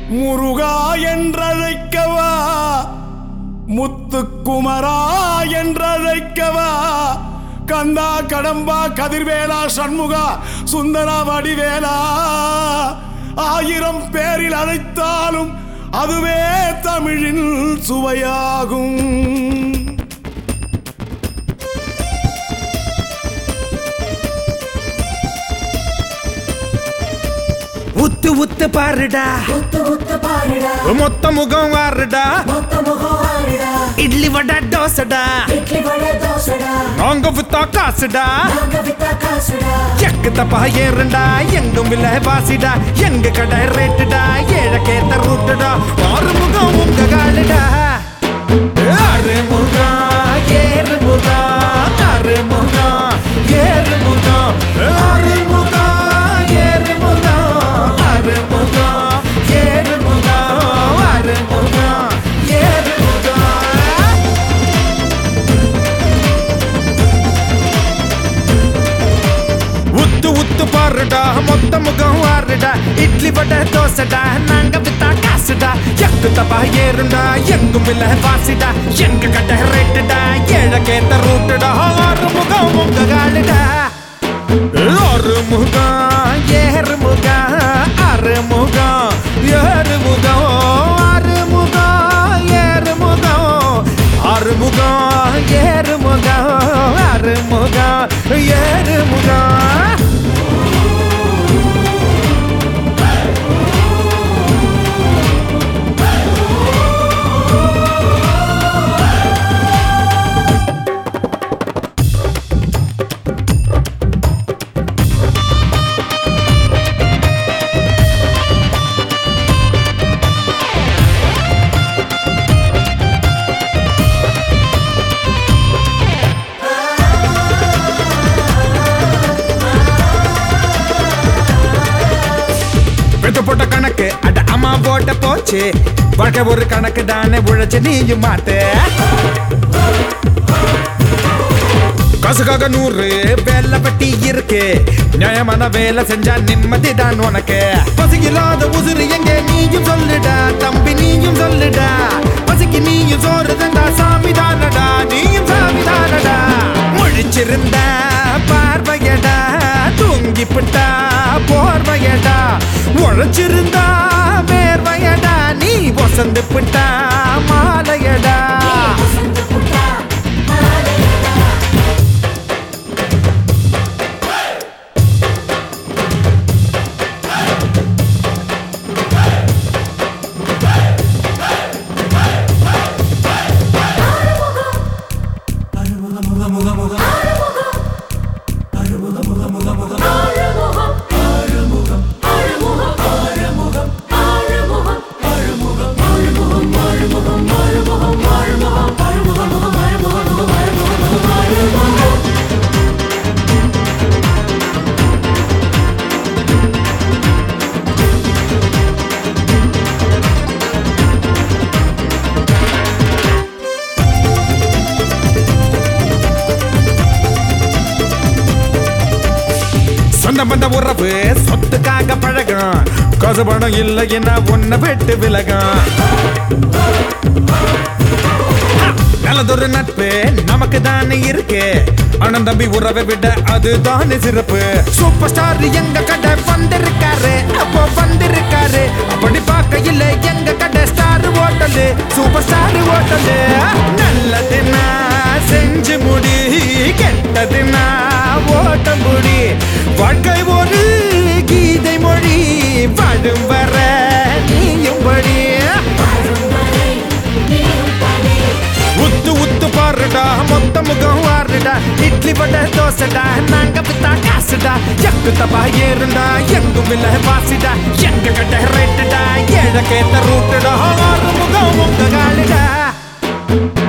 முருகா என்றழைக்கவா முத்துக்குமரா என்றழைக்கவா கந்தா கடம்பா கதிர்வேலா சண்முகா சுந்தரா வடிவேலா ஆயிரம் பேரில் அழைத்தாலும் அதுவே தமிழின் சுவையாகும் உத்து உத்து பாருடா உத்து உத்து பாருடா மொத்த முகம் வாருடா மொத்த முகம் ஆடுடா இட்லி வடை தோசைடா இட்லி வடை தோசைடா நாங்க வித்தா காசுடா நாங்க வித்தா காசுடா எக்கு தப்பா ஏறுண்டா எங்கும் இல்ல வாசிடா எங்க கடை ரேட்டுடா ஏழக்கேத்த ரூட்டுடா ஆறு முகம் உங்க காலுடா ஆறு முகம் ஏறு முகம் ஆறு முகம் ஏறு முகம் ஆறு முகம் ஏறு முகம் ஆறு முகம் ஏறு முகம் ஆறு முகம் ஏறு முகம் உத்து உத்து பாருடா மொத்த முகம் வாருடா இட்லி வடை தோசைடா நாங்க வித்தா காசுடா எக்கு தப்பா ஏறுண்டா எங்கும் இல்ல வாசிடா எங்க கடை ரேட்டுடா ஏழக்கேத்த ரூட்டுடா ஆறு முகம் உங்க காலுடா ஆறு முகம் ஏறு முகம் ஆறு முகம் ஏறு முகம் ஆறு முகம் ஏறு முகம் ஆறு முகம் ஏறு முகம் ஆறு முகம் ஏறு முகம் பெத்து போட்ட கணக்கு அட அம்மா போட்ட போச்சு வாழ்க்கை ஒரு கணக்கு தானே உழைச்சு நீயும் மாத்து காசுக்காக நூறு வேலை பட்டி இருக்கு நியாயமான வேலை செஞ்சா நிம்மதி தான் உனக்கு பசியில்லாத உசுறு எங்க நீயும் சொல்லுடா தம்பி நீயும் சொல்லுடா பசிக்கு நீயும் சோறு தந்தா சாமி தானடா நீயும் சாமி தானடா முழிச்சிருந்த பார்வையடா தூங்கிப்பிட்டா போர்வையடா உழைச்சிருந்தா வேர்வையடா நீ வசந்து பிட்டா மாலையடா வசந்த புட்டா மாலையடா சொந்த பந்த உறவு சொத்துக்காக பழகும் காசு பணம் இல்லை என்ன உன்னை விட்டு விலகும் நல்லதொரு நட்பு நமக்கு தானே இருக்கு அண்ணன் தம்பி உறவை விட அது தானே சிறப்பு சூப்பர் ஸ்டார் எங்க கடை வந்திருக்காரு அப்போ வந்திருக்காரு அப்படி பார்க்கையில் எங்க கடை star hotel super star hotel நல்லதுன்னா செஞ்சு முடி கெட்டதுன்னா ஓட்ட முடி வாழ்க்கை ஒரு கீதை மொழி வாழும் வர நீயும் படி உத்து உத்து பாருடா மொத்த முகம் வாருடா இட்லி வடை தோசைடா நாங்க வித்தா காசுடா எக்கு தப்பா ஏறுண்டா எங்கும் இல்ல வாசிடா எங்க கடை ரேட்டுடா ஏழக்கேத்த ரூட்டுடா ஆறு முகம் உங்க காலுடா